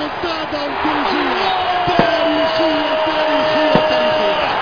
remontada تاريخية تاريخية تاريخية تاريخية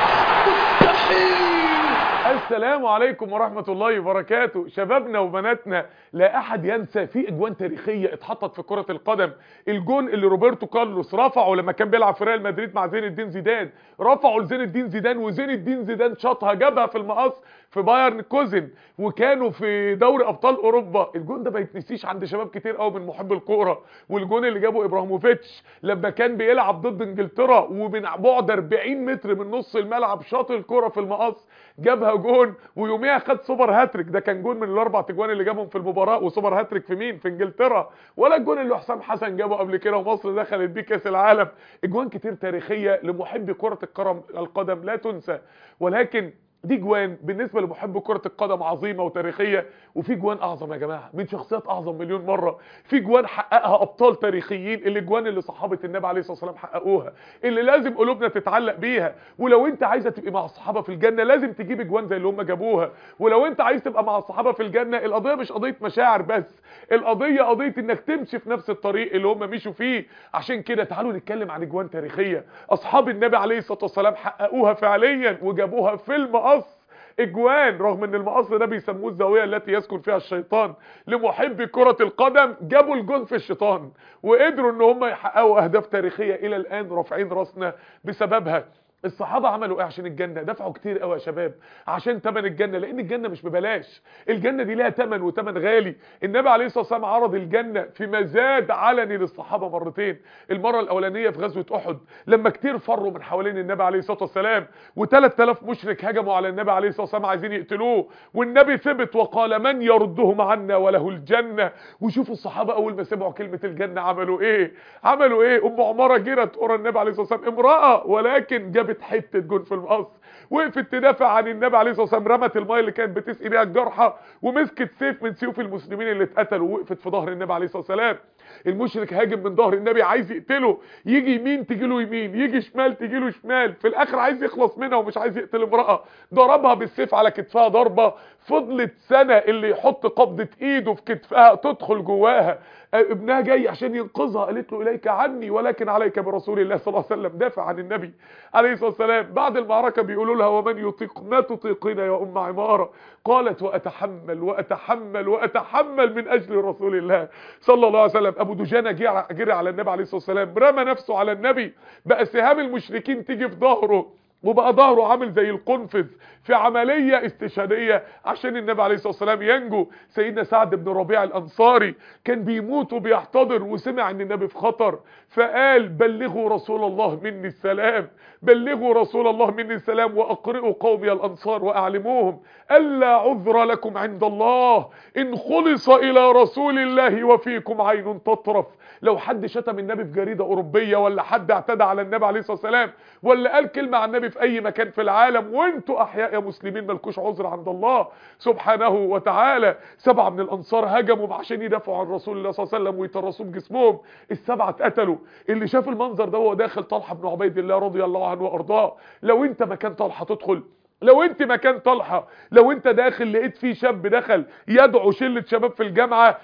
السلام عليكم ورحمة الله وبركاته شبابنا وبناتنا لا احد ينسى في اجوان تاريخية اتحطت في كرة القدم الجون اللي روبرتو كارلوس رفعه لما كان بيلعب في ريال مدريد مع زين الدين زيدان رفعه لزين الدين زيدان وزين الدين زيدان شاطها جابها في المقص في بايرن كوزن وكانوا في دوري ابطال اوروبا الجون ده ما يتنسيش عند شباب كتير قوي من محب الكوره والجون اللي جابه ابراهيموفيتش لما كان بيلعب ضد انجلترا ومن بعد 40 متر من نص الملعب شاط الكوره في المقص جابها جون ويوميها خد سوبر هاتريك ده كان جون من الاربع تجوان اللي جابهم في المباراه وسوبر هاتريك في مين في انجلترا ولا الجون اللي حسام حسن جابه قبل كده ومصر دخلت بيه كاس العالم اجوان كتير تاريخيه لمحبي كره الكرم القدم لا تنسى ولكن دي جوان بالنسبه لمحب كره القدم عظيمه وتاريخيه وفي جوان اعظم يا جماعه من شخصيات اعظم مليون مره في جوان حققها ابطال تاريخيين اللي جوان اللي صحابه النبي عليه الصلاه والسلام حققوها اللي لازم قلوبنا تتعلق بيها ولو انت عايزه تبقي مع الصحابه في الجنه لازم تجيب جوان زي اللي هم جابوها ولو انت عايز تبقى مع الصحابه في الجنه القضيه مش قضيه مشاعر بس القضيه قضيه انك تمشي في نفس الطريق اللي هم مشوا فيه عشان كده تعالوا نتكلم عن جوان تاريخيه اصحاب النبي عليه الصلاه والسلام حققوها فعليا وجابوها في المقص اجوان رغم ان المقص ده بيسموه الزاويه التي يسكن فيها الشيطان لمحبي كره القدم جابوا الجون في الشيطان وقدروا ان هم يحققوا اهداف تاريخيه الى الان رافعين راسنا بسببها الصحابه عملوا ايه عشان الجنه دفعوا كتير قوي يا شباب عشان تمن الجنه لان الجنه مش ببلاش الجنه دي ليها تمن وتمن غالي النبي عليه الصلاه والسلام عرض الجنه في مزاد علني للصحابه مرتين المره الاولانيه في غزوه احد لما كتير فروا من حوالين النبي عليه الصلاه والسلام و3000 مشرك هجموا على النبي عليه الصلاه والسلام عايزين يقتلوه والنبي ثبت وقال من يردهم عنا وله الجنه وشوفوا الصحابه اول ما سمعوا كلمه الجنه عملوا ايه عملوا ايه ام عماره جرت ورا النبي عليه الصلاه والسلام امراه ولكن جابت جابت حته جون في المقص وقفت تدافع عن النبي عليه الصلاه والسلام رمت الميه اللي كانت بتسقي بيها الجرحى ومسكت سيف من سيوف المسلمين اللي اتقتلوا ووقفت في ظهر النبي عليه الصلاه والسلام المشرك هاجم من ظهر النبي عايز يقتله يجي يمين تجي له يمين يجي شمال تجي له شمال في الاخر عايز يخلص منها ومش عايز يقتل امراه ضربها بالسيف على كتفها ضربه فضلت سنه اللي يحط قبضه ايده في كتفها تدخل جواها ابنها جاي عشان ينقذها قالت له اليك عني ولكن عليك برسول الله صلى الله عليه وسلم دافع عن النبي عليه الصلاه والسلام بعد المعركه بيقولوا لها ومن يطيق ما تطيقين يا ام عماره قالت واتحمل واتحمل واتحمل من اجل رسول الله صلى الله عليه وسلم ابو دجانه جري على النبي عليه الصلاه والسلام رمى نفسه على النبي بقى سهام المشركين تيجي في ظهره وبقى ظهره عامل زي القنفذ في عملية استشهادية عشان النبي عليه الصلاة والسلام ينجو سيدنا سعد بن ربيع الأنصاري كان بيموت وبيحتضر وسمع ان النبي في خطر فقال بلغوا رسول الله مني السلام بلغوا رسول الله مني السلام وأقرئوا قومي الأنصار وأعلموهم ألا عذر لكم عند الله إن خلص إلى رسول الله وفيكم عين تطرف لو حد شتم النبي في جريدة أوروبية ولا حد اعتدى على النبي عليه الصلاة والسلام ولا قال كلمة عن النبي في أي مكان في العالم وانتوا أحياء يا مسلمين ملكوش عذر عند الله سبحانه وتعالى سبعة من الأنصار هجموا عشان يدافعوا عن رسول الله صلى الله عليه وسلم ويترسوا بجسمهم السبعة اتقتلوا اللي شاف المنظر ده وهو داخل طلحة بن عبيد الله رضي الله عنه وأرضاه لو انت مكان طلحة تدخل لو انت مكان طلحة لو انت داخل لقيت فيه شاب دخل يدعو شلة شباب في الجامعة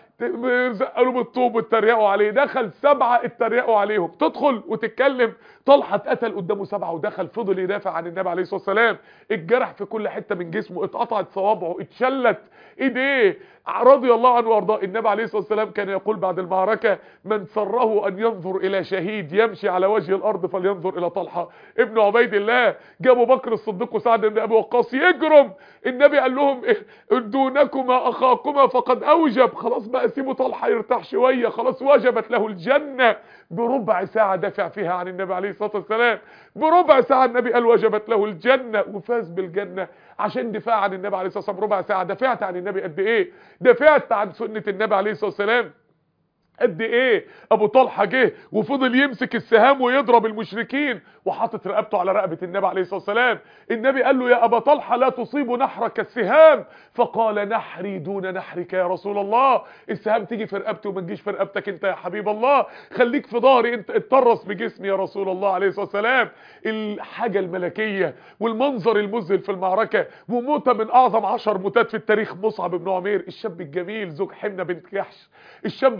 زقلوا بالطوب واتريقوا عليه دخل سبعة اتريقوا عليهم تدخل وتتكلم طلحة اتقتل قدامه سبعة ودخل فضل يدافع عن النبي عليه الصلاة والسلام الجرح في كل حتة من جسمه اتقطعت صوابعه اتشلت ايديه رضي الله عنه وارضاه النبي عليه الصلاة والسلام كان يقول بعد المعركة من سره ان ينظر الى شهيد يمشي على وجه الارض فلينظر الى طلحة ابن عبيد الله جابوا بكر الصديق وسعد بن ابي وقاص يجرم النبي قال لهم دونكما اخاكما فقد اوجب خلاص بقى سيبوا طلحة يرتاح شوية خلاص وجبت له الجنة بربع ساعة دافع فيها عن النبي عليه الصلاة والسلام بربع ساعة النبي قال وجبت له الجنة وفاز بالجنة عشان دفاع عن النبي عليه الصلاة والسلام ربع ساعة دافعت عن النبي قد ايه دافعت عن سنة النبي عليه الصلاة والسلام قد ايه ابو طلحه جه وفضل يمسك السهام ويضرب المشركين وحاطط رقبته على رقبه النبي عليه الصلاه والسلام النبي قال له يا ابا طلحه لا تصيب نحرك السهام فقال نحري دون نحرك يا رسول الله السهام تيجي في رقبتي وما تجيش في رقبتك انت يا حبيب الله خليك في ظهري انت اتطرس بجسمي يا رسول الله عليه الصلاه والسلام الحاجه الملكيه والمنظر المذهل في المعركه وموتة من اعظم عشر موتات في التاريخ مصعب بن عمير الشاب الجميل زوج حمنه بنت جحش الشاب العظيم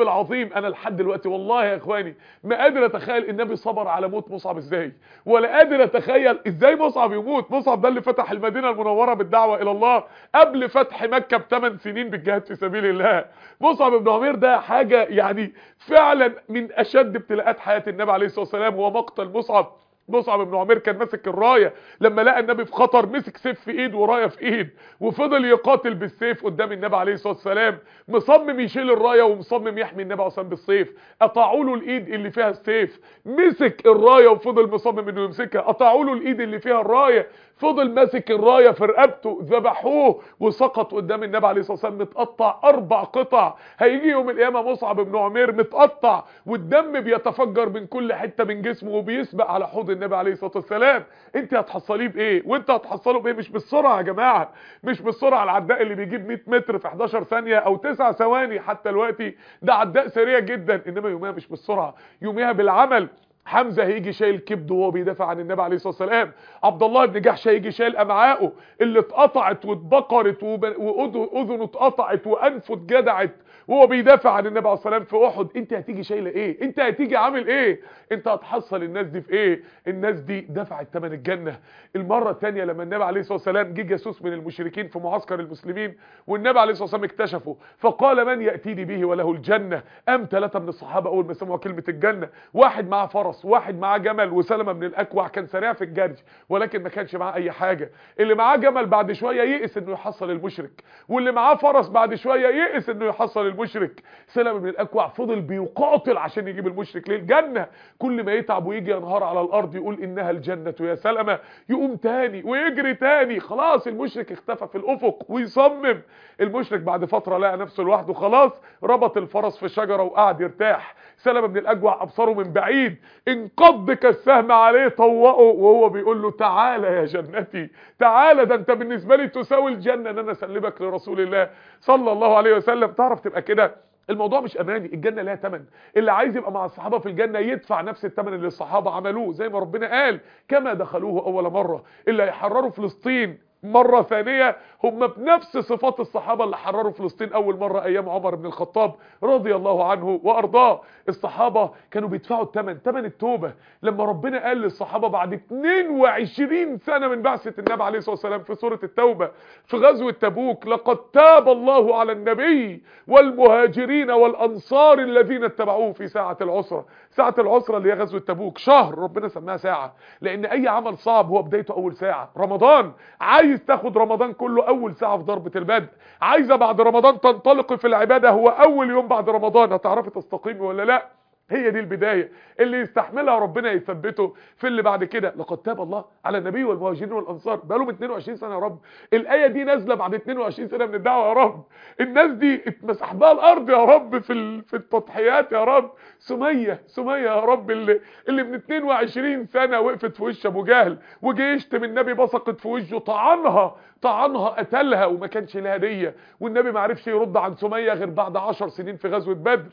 العظيم انا لحد دلوقتي والله يا اخواني ما قادر اتخيل النبي صبر على موت مصعب ازاي ولا قادر اتخيل ازاي مصعب يموت مصعب ده اللي فتح المدينه المنوره بالدعوه الى الله قبل فتح مكه بثمان سنين بالجهاد في سبيل الله مصعب بن عمير ده حاجه يعني فعلا من اشد ابتلاءات حياه النبي عليه الصلاه والسلام هو مقتل مصعب مصعب بن عمير كان ماسك الرايه لما لقى النبي في خطر مسك سيف في ايد ورايه في ايد وفضل يقاتل بالسيف قدام النبي عليه الصلاه والسلام مصمم يشيل الرايه ومصمم يحمي النبي عليه بالسيف قطعوا له الايد اللي فيها السيف مسك الرايه وفضل مصمم انه يمسكها قطعوا له الايد اللي فيها الرايه فضل ماسك الرايه في رقبته ذبحوه وسقط قدام النبي عليه الصلاه والسلام متقطع اربع قطع هيجي يوم القيامه مصعب بن عمير متقطع والدم بيتفجر من كل حته من جسمه وبيسبق على حوض النبي عليه الصلاه والسلام انت هتحصليه بايه وانت هتحصله بايه مش بالسرعه يا جماعه مش بالسرعه العداء اللي بيجيب 100 متر في 11 ثانيه او 9 ثواني حتى دلوقتي ده عداء سريع جدا انما يوميها مش بالسرعه يوميها بالعمل حمزه هيجي شايل كبده وهو بيدافع عن النبي عليه الصلاه والسلام عبد الله بن جحش هيجي شايل امعائه اللي اتقطعت واتبقرت واذنه اتقطعت وانفه اتجدعت وهو بيدافع عن النبي عليه الصلاه والسلام في احد انت هتيجي شايله ايه انت هتيجي عامل ايه انت هتحصل الناس دي في ايه الناس دي دفعت ثمن الجنه المره الثانيه لما النبي عليه الصلاه والسلام جه جاسوس من المشركين في معسكر المسلمين والنبي عليه الصلاه والسلام اكتشفه فقال من ياتيني به وله الجنه قام ثلاثه من الصحابه اول ما سمعوا كلمه الجنه واحد معاه فرس واحد معاه جمل وسلمة من الاكوع كان سريع في الجري ولكن ما كانش معاه اي حاجه اللي معاه جمل بعد شويه يئس انه يحصل المشرك واللي معاه فرس بعد شويه يئس انه يحصل المشرك سلمة من الاكوع فضل بيقاتل عشان يجيب المشرك للجنه كل ما يتعب ويجي ينهار على الارض يقول انها الجنه يا سلمة يقوم تاني ويجري تاني خلاص المشرك اختفى في الافق ويصمم المشرك بعد فتره لقى نفسه لوحده خلاص ربط الفرس في شجره وقعد يرتاح سلمة من الاجوع ابصره من بعيد انقض كالسهم عليه طوقه وهو بيقول له تعالى يا جنتي تعالى ده انت بالنسبه لي تساوي الجنه ان انا اسلمك لرسول الله صلى الله عليه وسلم تعرف تبقى كده الموضوع مش اماني الجنه لها ثمن اللي عايز يبقى مع الصحابه في الجنه يدفع نفس الثمن اللي الصحابه عملوه زي ما ربنا قال كما دخلوه اول مره اللي هيحرروا فلسطين مرة ثانية هم بنفس صفات الصحابة اللي حرروا فلسطين أول مرة أيام عمر بن الخطاب رضي الله عنه وأرضاه الصحابة كانوا بيدفعوا الثمن ثمن التوبة لما ربنا قال للصحابة بعد 22 سنة من بعثة النبي عليه الصلاة والسلام في سورة التوبة في غزوة تبوك لقد تاب الله على النبي والمهاجرين والأنصار الذين اتبعوه في ساعة العسرة ساعة العسرة اللي هي غزوة تبوك شهر ربنا سماها ساعة لأن أي عمل صعب هو بدايته أول ساعة رمضان عايز تاخد رمضان كله أول ساعة في ضربة البدء عايزة بعد رمضان تنطلق في العبادة هو أول يوم بعد رمضان هتعرفي تستقيمي ولا لا هي دي البداية اللي يستحملها ربنا يثبته في اللي بعد كده لقد تاب الله على النبي والمهاجرين والانصار بقالهم 22 سنه يا رب الايه دي نازله بعد 22 سنه من الدعوه يا رب الناس دي اتمسح بها الارض يا رب في ال... في التضحيات يا رب سميه سميه يا رب اللي اللي من 22 سنه وقفت في وش ابو جهل وجه يشتم النبي بصقت في وشه طعنها طعنها قتلها وما كانش لها هديه والنبي ما عرفش يرد عن سميه غير بعد 10 سنين في غزوه بدر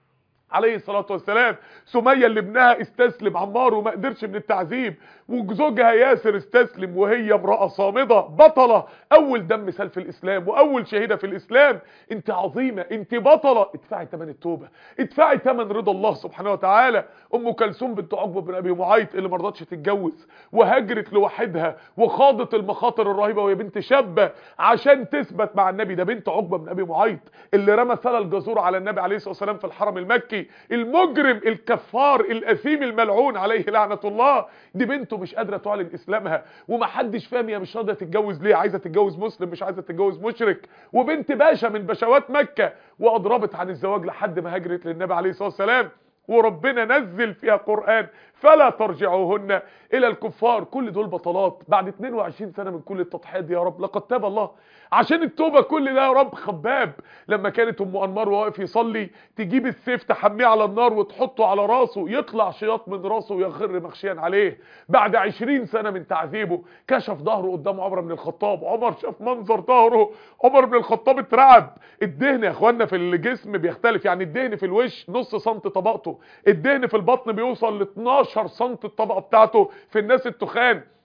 عليه الصلاة والسلام سمية اللي ابنها استسلم عمار وما قدرش من التعذيب وزوجها ياسر استسلم وهي امرأة صامدة بطلة اول دم سال في الاسلام واول شهيدة في الاسلام انت عظيمة انت بطلة ادفعي ثمن التوبة ادفعي ثمن رضا الله سبحانه وتعالى ام كلثوم بنت عقبة بن ابي معيط اللي ما رضتش تتجوز وهاجرت لوحدها وخاضت المخاطر الرهيبة وهي بنت شابة عشان تثبت مع النبي ده بنت عقبة بن ابي معيط اللي رمى سلا الجزور على النبي عليه الصلاة والسلام في الحرم المكي المجرم الكفار الاثيم الملعون عليه لعنة الله دي بنته مش قادرة تعلن اسلامها ومحدش فاهم هي مش راضية تتجوز ليه عايزة تتجوز مسلم مش عايزة تتجوز مشرك وبنت باشا من بشوات مكة واضربت عن الزواج لحد ما هاجرت للنبي عليه الصلاة والسلام وربنا نزل فيها قرآن فلا ترجعوهن الى الكفار كل دول بطلات بعد 22 سنة من كل التضحيات دي يا رب لقد تاب الله عشان التوبة كل ده يا رب خباب لما كانت ام انمار واقف يصلي تجيب السيف تحميه على النار وتحطه على راسه يطلع شياط من راسه ويخر مخشيا عليه بعد 20 سنة من تعذيبه كشف ظهره قدام عمر بن الخطاب عمر شاف منظر ظهره عمر بن الخطاب اترعب الدهن يا اخوانا في الجسم بيختلف يعني الدهن في الوش نص سنت طبقته الدهن في البطن بيوصل ل 12 سنت الطبقه بتاعته في الناس التخان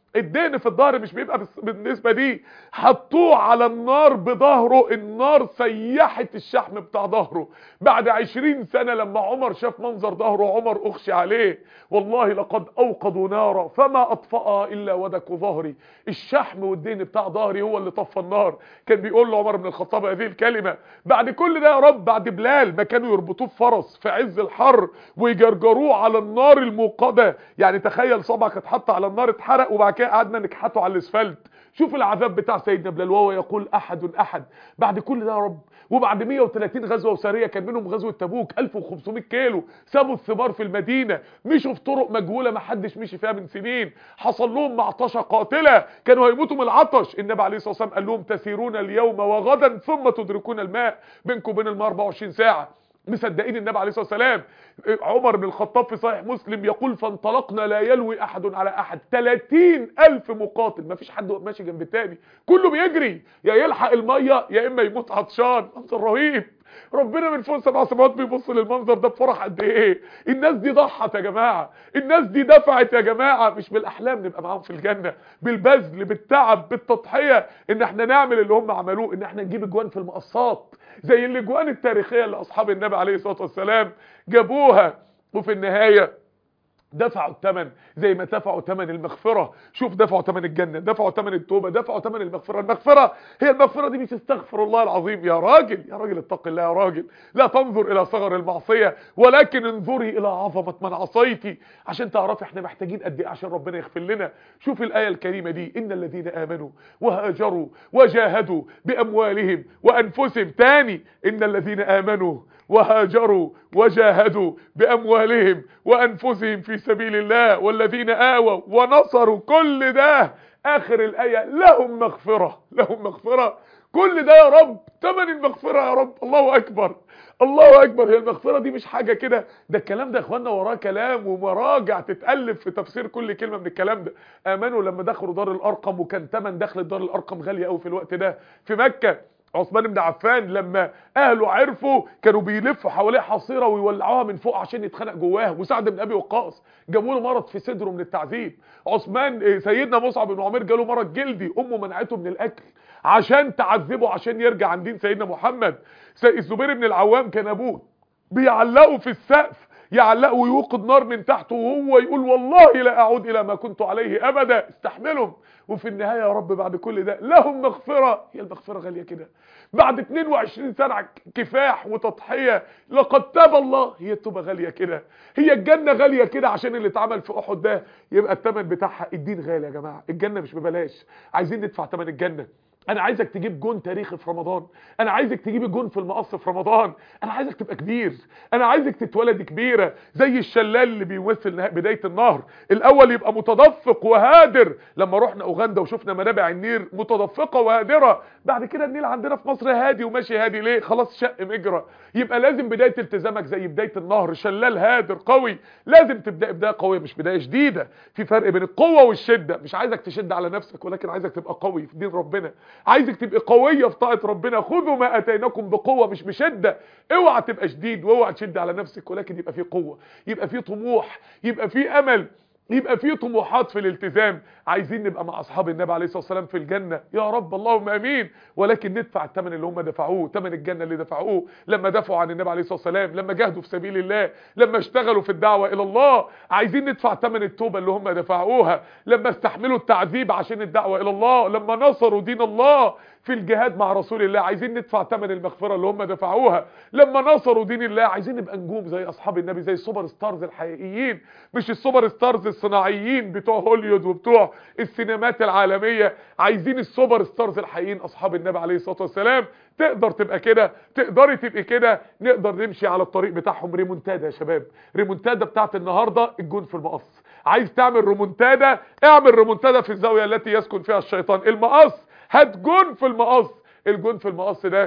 الدهن في الظهر مش بيبقى بس- بالنسبة دي حطوه على النار بظهره النار سيحت الشحم بتاع ظهره بعد عشرين سنة لما عمر شاف منظر ظهره عمر اخشي عليه والله لقد اوقدوا نارا فما اطفأها الا ودك ظهري الشحم والدهن بتاع ظهري هو اللي طفى النار كان بيقول له عمر بن الخطاب هذه الكلمة بعد كل ده يا رب بعد بلال ما كانوا يربطوه بفرس في عز الحر ويجرجروه على النار الموقدة يعني تخيل صبعك اتحط على النار اتحرق وبعد كده قعدنا نكحته على الاسفلت شوف العذاب بتاع سيدنا بلال وهو يقول احد احد بعد كل ده يا رب وبعد 130 غزوه وسريه كان منهم غزوه تبوك 1500 كيلو سابوا الثمار في المدينه مشوا في طرق مجهوله ما حدش مشي فيها من سنين حصل لهم معطشه قاتله كانوا هيموتوا من العطش النبي عليه الصلاه والسلام قال لهم تسيرون اليوم وغدا ثم تدركون الماء بينكم وبين الماء 24 ساعه مصدقين النبي عليه الصلاه والسلام عمر بن الخطاب في صحيح مسلم يقول فانطلقنا لا يلوي احد على احد 30 الف مقاتل ما فيش حد ماشي جنب التاني كله بيجري يا يلحق الميه يا اما يموت عطشان منظر رهيب ربنا من فوق سبع سماوات بيبص للمنظر ده بفرح قد ايه الناس دي ضحت يا جماعه الناس دي دفعت يا جماعه مش بالاحلام نبقى معاهم في الجنه بالبذل بالتعب بالتضحيه ان احنا نعمل اللي هم عملوه ان احنا نجيب اجوان في المقصات زي الاجوان التاريخيه اللي اصحاب النبي عليه الصلاه والسلام جابوها وفي النهايه دفعوا الثمن زي ما دفعوا ثمن المغفرة شوف دفعوا ثمن الجنة دفعوا ثمن التوبة دفعوا ثمن المغفرة المغفرة هي المغفرة دي مش استغفر الله العظيم يا راجل يا راجل اتق الله يا راجل لا تنظر الى صغر المعصية ولكن انظري الى عظمة من عصيتي عشان تعرفي احنا محتاجين قد ايه عشان ربنا يغفر لنا شوف الآية الكريمة دي ان الذين آمنوا وهاجروا وجاهدوا بأموالهم وأنفسهم تاني ان الذين آمنوا وهاجروا وجاهدوا بأموالهم وأنفسهم في سبيل الله والذين آووا ونصروا كل ده آخر الآية لهم مغفرة لهم مغفرة كل ده يا رب تمن المغفرة يا رب الله أكبر الله أكبر هي المغفرة دي مش حاجة كده ده الكلام ده يا اخوانا وراه كلام ومراجع تتألف في تفسير كل كلمة من الكلام ده آمنوا لما دخلوا دار الأرقم وكان تمن دخل دار الأرقم غالية قوي في الوقت ده في مكة عثمان بن عفان لما اهله عرفوا كانوا بيلفوا حواليه حصيره ويولعوها من فوق عشان يتخنق جواها وسعد بن ابي وقاص جابوا له مرض في صدره من التعذيب عثمان إيه، سيدنا مصعب بن عمير جاله مرض جلدي امه منعته من الاكل عشان تعذبه عشان يرجع عن دين سيدنا محمد س- الزبير بن العوام كان ابوه بيعلقوا في السقف يعلقوا ويوقد نار من تحته وهو يقول والله لا اعود الى ما كنت عليه ابدا استحملهم وفي النهايه يا رب بعد كل ده لهم مغفره هي المغفره غاليه كده بعد 22 سنه كفاح وتضحيه لقد تاب الله هي التوبه غاليه كده هي الجنه غاليه كده عشان اللي اتعمل في احد ده يبقى الثمن بتاعها الدين غالي يا جماعه الجنه مش ببلاش عايزين ندفع ثمن الجنه انا عايزك تجيب جون تاريخي في رمضان انا عايزك تجيب جون في المقص في رمضان انا عايزك تبقى كبير انا عايزك تتولد كبيره زي الشلال اللي بيمثل نها- بدايه النهر الاول يبقى متدفق وهادر لما رحنا اوغندا وشفنا منابع النيل متدفقه وهادره بعد كده النيل عندنا في مصر هادي وماشي هادي ليه خلاص شق مجرى يبقى لازم بدايه التزامك زي بدايه النهر شلال هادر قوي لازم تبدا بدايه قويه مش بدايه شديده في فرق بين القوه والشده مش عايزك تشد على نفسك ولكن عايزك تبقى قوي في دين ربنا عايزك تبقى قويه في طاعه ربنا خذوا ما اتيناكم بقوه مش بشده اوعى تبقى شديد واوعى تشد على نفسك ولكن يبقى في قوه يبقى في طموح يبقى في امل يبقى في طموحات في الالتزام عايزين نبقى مع اصحاب النبي عليه الصلاه والسلام في الجنه يا رب اللهم امين ولكن ندفع الثمن اللي هم دفعوه ثمن الجنه اللي دفعوه لما دافعوا عن النبي عليه الصلاه والسلام لما جاهدوا في سبيل الله لما اشتغلوا في الدعوه الى الله عايزين ندفع ثمن التوبه اللي هم دفعوها لما استحملوا التعذيب عشان الدعوه الى الله لما نصروا دين الله في الجهاد مع رسول الله عايزين ندفع ثمن المغفره اللي هم دفعوها لما نصروا دين الله عايزين نبقى نجوم زي اصحاب النبي زي السوبر ستارز الحقيقيين مش السوبر ستارز الصناعيين بتوع هوليوود وبتوع السينمات العالميه عايزين السوبر ستارز الحقيقيين اصحاب النبي عليه الصلاه والسلام تقدر تبقى كده تقدري تبقي كده نقدر نمشي على الطريق بتاعهم ريمونتادا يا شباب ريمونتادا بتاعت النهارده الجون في المقص عايز تعمل ريمونتادا اعمل ريمونتادا في الزاويه التي يسكن فيها الشيطان المقص هات جون في المقص الجون في المقص ده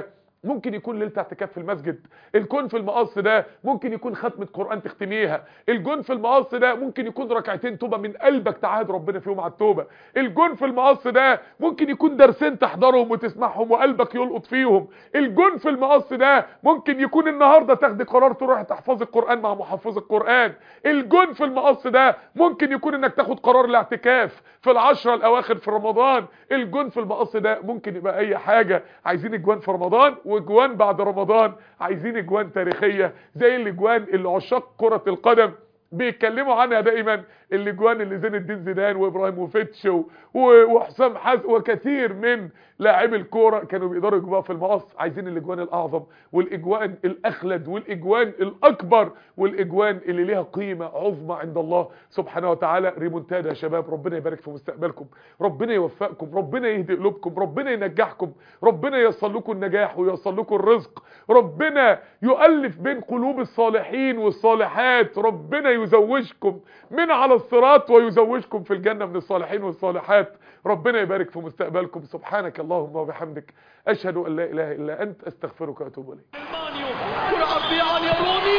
ممكن يكون ليله اعتكاف في المسجد الجون في المقص ده ممكن يكون ختمه قران تختميها الجون في المقص ده ممكن يكون ركعتين توبه من قلبك تعاهد ربنا فيهم على التوبه الجون في المقص ده ممكن يكون درسين تحضرهم وتسمعهم وقلبك يلقط فيهم الجون في المقص ده ممكن يكون النهارده تاخدي قرار تروح تحفظي القران مع محفظ القران الجون في المقص ده ممكن يكون انك تاخد قرار الاعتكاف في العشرة الاواخر في رمضان الجون في المقص ده ممكن يبقى اي حاجه عايزين اجوان في رمضان واجوان بعد رمضان عايزين اجوان تاريخيه زي الاجوان اللي عشاق كره القدم بيتكلموا عنها دايما الاجوان اللي زين الدين زيدان وابراهيم وفتش و- و- وحسام حسن وكثير من لاعبي الكوره كانوا بيقدروا يجيبوها في المقص عايزين الاجوان الاعظم والاجوان الاخلد والاجوان الاكبر والاجوان اللي ليها قيمه عظمى عند الله سبحانه وتعالى ريمونتادا يا شباب ربنا يبارك في مستقبلكم ربنا يوفقكم ربنا يهدي قلوبكم ربنا ينجحكم ربنا ييسر لكم النجاح وييسر لكم الرزق ربنا يؤلف بين قلوب الصالحين والصالحات ربنا يزوجكم من على الصراط ويزوجكم في الجنة من الصالحين والصالحات ربنا يبارك في مستقبلكم سبحانك اللهم وبحمدك أشهد أن لا إله إلا أنت أستغفرك وأتوب إليك مانيو كرة عرضية عالية روني